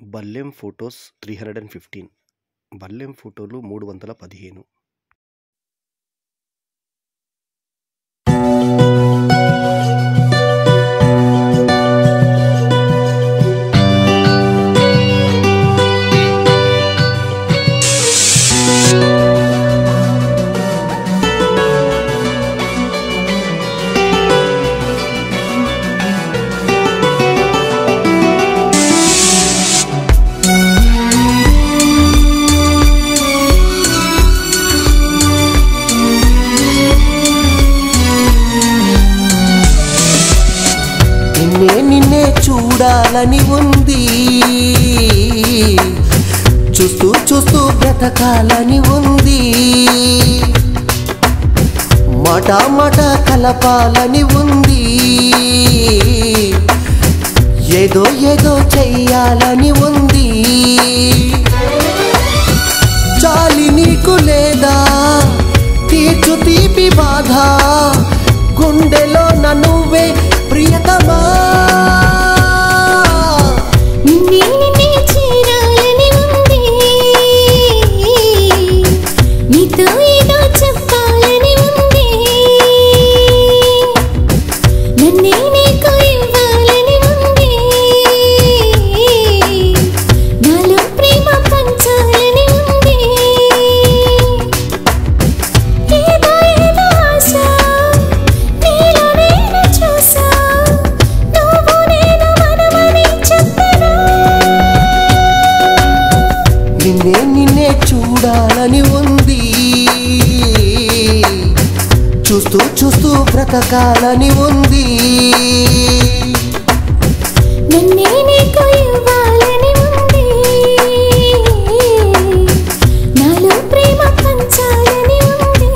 బల్లెం photos three hundred and fifteen Ballem ఫోటోలు మూడు వందల పదిహేను నిన్నే నిన్నే చూడాలని ఉంది చూస్తూ చూస్తూ బ్రతకాలని ఉంది మాట మాట కలపాలని ఉంది ఏదో ఏదో చెయ్యాలని ఉంది చాలి నీకు లేదా తీర్చు తీపి బాధ గుండెలో నువ్వే ప్రియతమా నిన్నే నిన్నే చేరాలని ఉంది నీతో ఏదో చెప్పాలని ఉంది నన్నే నీకు ఇవ్వాలని ఉంది నాలో ప్రేమ పంచాలని ఉంది ఏదో ఏదో ఆశ నీలో నేను చూసా నువ్వు నేను మనమని చెప్పనా నిన్నే నిన్నే చూడాలని ఉంది చూస్తూ చూస్తూ బ్రతకాలని ఉంది నన్నే నీకు ఇవ్వాలని ఉంది నాలో ప్రేమ పంచాలని ఉంది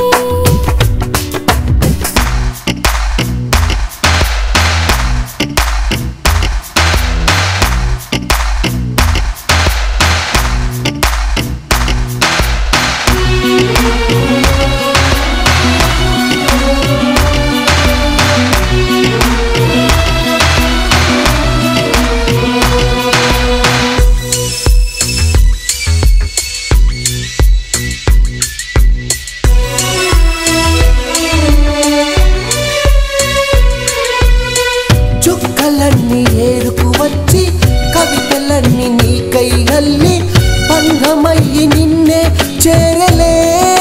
చుక్కలన్నీ ఏరుకు వచ్చి కవితలన్నీ నీకై అల్లి పంగమయ్యి నిన్నే చేరలే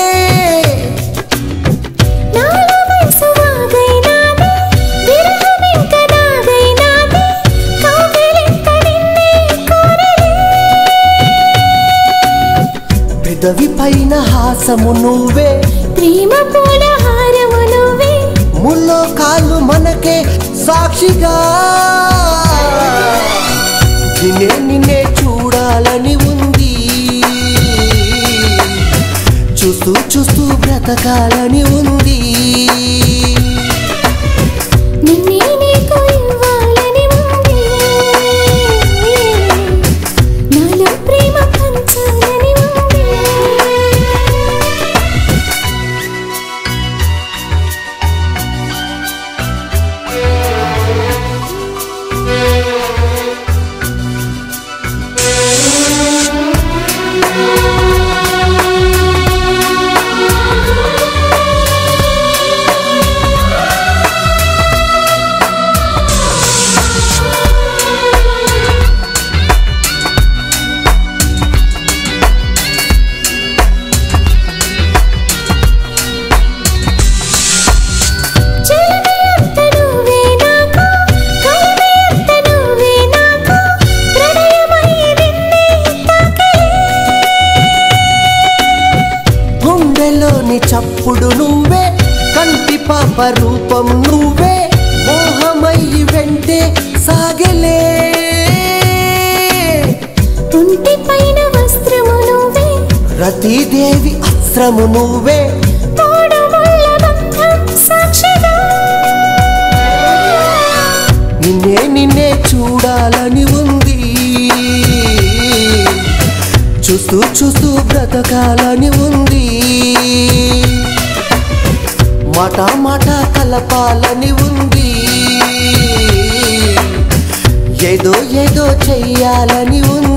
నాలో వయసు వాగైనాది విరహం ఇంక నాదైనాది కౌగిలింత నిన్నే కోరలే పెదవి పైన హాసము నువ్వే ప్రేమ పూల హారము నువ్వే ముల్లో కాళ్ళు మనకే సాక్షిగా నిన్నే నిన్నే చూడాలని ఉంది చూస్తూ చూస్తూ బ్రతకాలని ఉంది నిన్నే నీకు ఇవ్వాలని ఉంది నాలో ప్రేమ పంచాలని ఉంది చెలిమి అంత నువ్వే నాకు కలమి అంత నువ్వే నాకు ప్రణయమై నిన్నే తాకలే గుండెలోని చప్పుడు నువ్వే కంటి పాప రూపం నువ్వే మోహమయ్యి వెంటే సాగలే ఒంటి పైన వస్త్రము నువ్వే రతీదేవి అస్త్రము నువ్వే తోడు ముళ్ళ బంధం సాక్షిగా నిన్నే నిన్నే చూడాలని ఉంది చూస్తూ చూస్తూ బ్రతకాలని ఉంది మాట మాట కలపాలని ఉంది ఏదో ఏదో చెయ్యాలని ఉంది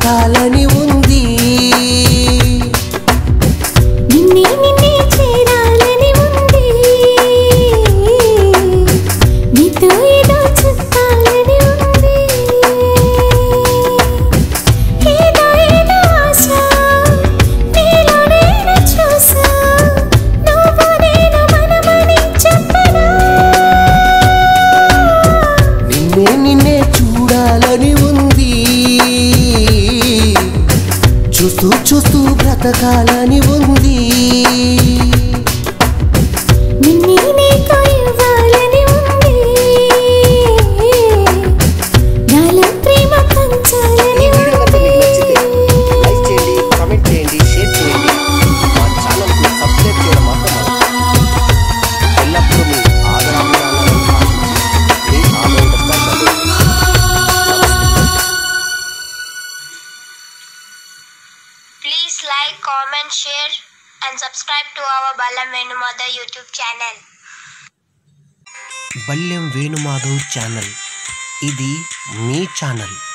బ్రతకాలని ఉంది నిన్నే నిన్నే చేరాలని ఉంది నీతో ఏదో చెప్పాలని ఉంది ఏదో ఏదో ఆశ నీలో నేను చూసా నువ్వు నేను మనమని చెప్పనా నిన్నే నిన్నే చూడాలని ఉంది చూస్తూ చూస్తూ బ్రతకాలని ఉంది నిన్నే నీకు ఇవ్వాలని ఉంది నాలో ప్రేమ పంచాలని ఉంది లైక్ చేయండి కామెంట్ చేయండి షేర్ చేయండి మా ఛానల్కు సబ్స్క్రైబ్ చేయడం మాత్రం మర్చిపోకండి. ఎల్లప్పుడూ మీ ఆదరాభిమానాలను ఆశించి మీ ఆదరణ నమస్తే Please like, comment, share, and subscribe to our Balam Venumada YouTube channel. Balyam Venumadhav channel ఇది మీ ఛానల్